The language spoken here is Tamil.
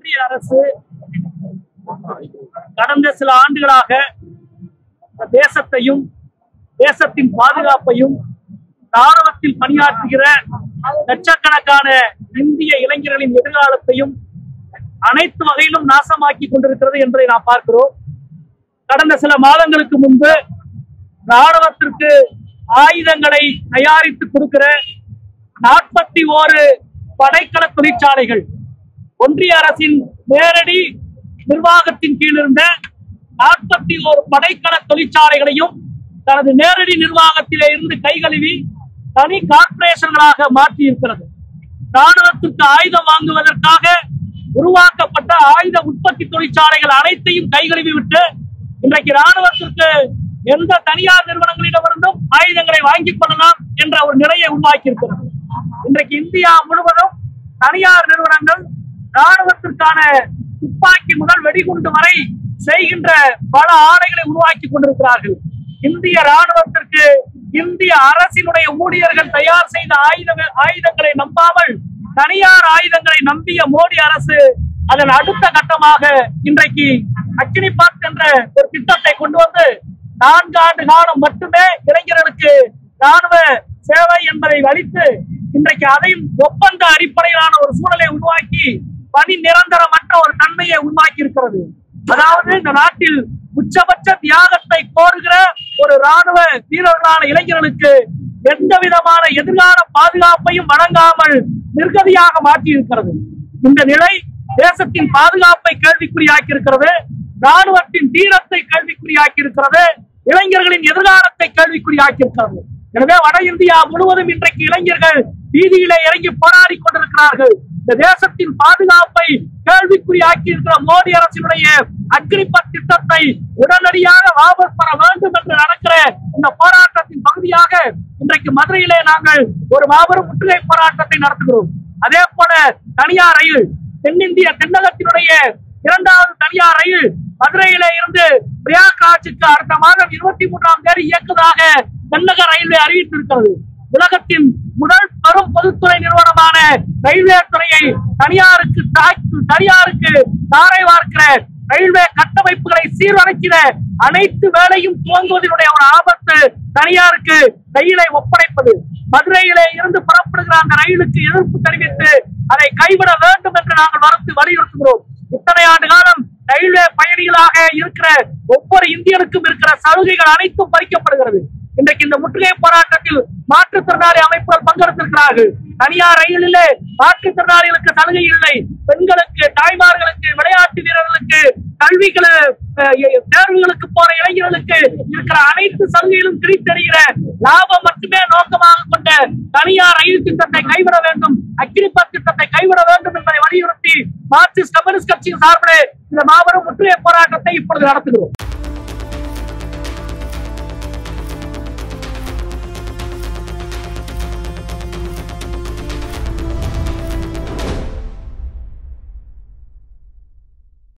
ஒன்றிய அரசு கடந்த சில ஆண்டுகளாக தேசத்தையும் தேசத்தின் பாதுகாப்பையும் ராணுவத்தில் பணியாற்றுகிற லட்சக்கணக்கான இந்திய இளைஞர்களின் எதிர்காலத்தையும் அனைத்து வகையிலும் நாசமாக்கி கொண்டிருக்கிறது என்பதை நாம் பார்க்கிறோம் கடந்த சில மாதங்களுக்கு முன்பு ராணுவத்திற்கு ஆயுதங்களை தயாரித்து கொடுக்கிற நாற்பத்தி ஓரு படைக்கல தொழிற்சாலைகள் ஒன்றிய அரசின் நேரடி நிர்வாகத்தின் கீழ் இருந்த நாற்பத்தி ஓரு படைக்கல தொழிற்சாலைகளையும் தனது நேரடி நிர்வாகத்திலே இருந்து கைகழுவி தனி கார்ப்பரேஷன்களாக மாற்றி இருக்கிறது ராணுவத்திற்கு ஆயுதம் வாங்குவதற்காக உருவாக்கப்பட்ட ஆயுத உற்பத்தி தொழிற்சாலைகள் அனைத்தையும் கைகழுவி விட்டு இன்றைக்கு ராணுவத்திற்கு எந்த தனியார் நிறுவனங்களிடமிருந்தும் ஆயுதங்களை வாங்கிக் கொள்ளலாம் என்ற ஒரு நிலையை உருவாக்கி இருக்கிறது இன்றைக்கு இந்தியா முழுவதும் தனியார் நிறுவனங்கள் ராணுவத்திற்கான துப்பாக்கி முதல் வெடிகுண்டு வரை செய்கின்ற பல ஆலைகளை உருவாக்கி கொண்டிருக்கிறார்கள் இந்திய ராணுவத்திற்கு இந்திய அரசினுடைய ஊழியர்கள் தயார் செய்த ஆயுத ஆயுதங்களை நம்பாமல் தனியார் ஆயுதங்களை நம்பிய மோடி அரசு அதன் அடுத்த கட்டமாக இன்றைக்கு அக்னிபாத் என்ற ஒரு திட்டத்தை கொண்டு வந்து நான்கு ஆண்டு காலம் மட்டுமே இளைஞர்களுக்கு ராணுவ சேவை என்பதை அளித்து இன்றைக்கு அதையும் ஒப்பந்த அடிப்படையிலான ஒரு சூழலை உருவாக்கி பணி நிரந்தரமற்ற ஒரு தன்மையை உருவாக்கி இருக்கிறது அதாவது இந்த நாட்டில் உச்சபட்ச தியாகத்தை கோருகிற ஒரு ராணுவ வீரர்களான இளைஞர்களுக்கு எந்த விதமான எதிர்கால பாதுகாப்பையும் வழங்காமல் நிர்கதியாக மாற்றி இருக்கிறது இந்த நிலை தேசத்தின் பாதுகாப்பை கேள்விக்குறியாக்கி இருக்கிறது ராணுவத்தின் தீரத்தை கேள்விக்குறியாக்கி இருக்கிறது இளைஞர்களின் எதிர்காலத்தை கேள்விக்குறியாக்கி இருக்கிறது எனவே வட இந்தியா முழுவதும் இன்றைக்கு இளைஞர்கள் வீதியிலே இறங்கி போராடி கொண்டிருக்கிறார்கள் இந்த தேசத்தின் பாதுகாப்பை கேள்விக்குறியாக்கி இருக்கிற மோடி அரசினுடைய அக்னிபத் திட்டத்தை உடனடியாக வாபஸ் பெற வேண்டும் என்று நடக்கிற இந்த போராட்டத்தின் பகுதியாக இன்றைக்கு மதுரையிலே நாங்கள் ஒரு மாபெரும் முற்றுகை போராட்டத்தை நடத்துகிறோம் அதே போல தனியார் ரயில் தென்னிந்திய தென்னகத்தினுடைய இரண்டாவது தனியார் ரயில் மதுரையிலே இருந்து பிரயாக்ராஜுக்கு அடுத்த மாதம் இருபத்தி மூன்றாம் தேதி இயக்குவதாக தென்னக ரயில்வே அறிவித்திருக்கிறது உலகத்தின் முதல் பெரும் பொதுத்துறை நிறுவனமான ரயில்வே துறையை தனியாருக்கு தாக்கி- தனியாருக்கு தாரை வார்க்கிற ரயில்வே கட்டமைப்புகளை சீர்வழைக்கிற அனைத்து வேலையும் துவங்குவதனுடைய ஒரு ஆபத்து தனியாருக்கு ரயிலை ஒப்படைப்பது மதுரையிலே இருந்து புறப்படுகிற அந்த ரயிலுக்கு எதிர்ப்பு தெரிவித்து அதை கைவிட வேண்டும் என்று நாங்கள் மறுத்து வலியுறுத்துகிறோம் இத்தனை ஆண்டு காலம் ரயில்வே பயணிகளாக இருக்கிற ஒவ்வொரு இந்தியனுக்கும் இருக்கிற சலுகைகள் அனைத்தும் பறிக்கப்படுகிறது இன்றைக்கு இந்த முற்றுகை போராட்டத்தில் மாற்றுத்திறனாளி அமைப்புகள் பங்கெடுத்திருக்கிறார்கள் தனியார் ரயிலிலே மாற்றுத்திறனாளிகளுக்கு சலுகை இல்லை பெண்களுக்கு தாய்மார்களுக்கு விளையாட்டு வீரர்களுக்கு கல்விகள தேர்வுகளுக்கு போற இளைஞர்களுக்கு இருக்கிற அனைத்து சலுகைகளும் கிழித்தறிகிற லாபம் மட்டுமே நோக்கமாக கொண்ட தனியார் ரயில் திட்டத்தை கைவிட வேண்டும் அக்னிபத் திட்டத்தை கைவிட வேண்டும் என்பதை வலியுறுத்தி மார்க்சிஸ்ட் கம்யூனிஸ்ட் கட்சியின் சார்பிலே இந்த மாபெரும் முற்றுகை போராட்டத்தை இப்பொழுது நடத்துகிறோம்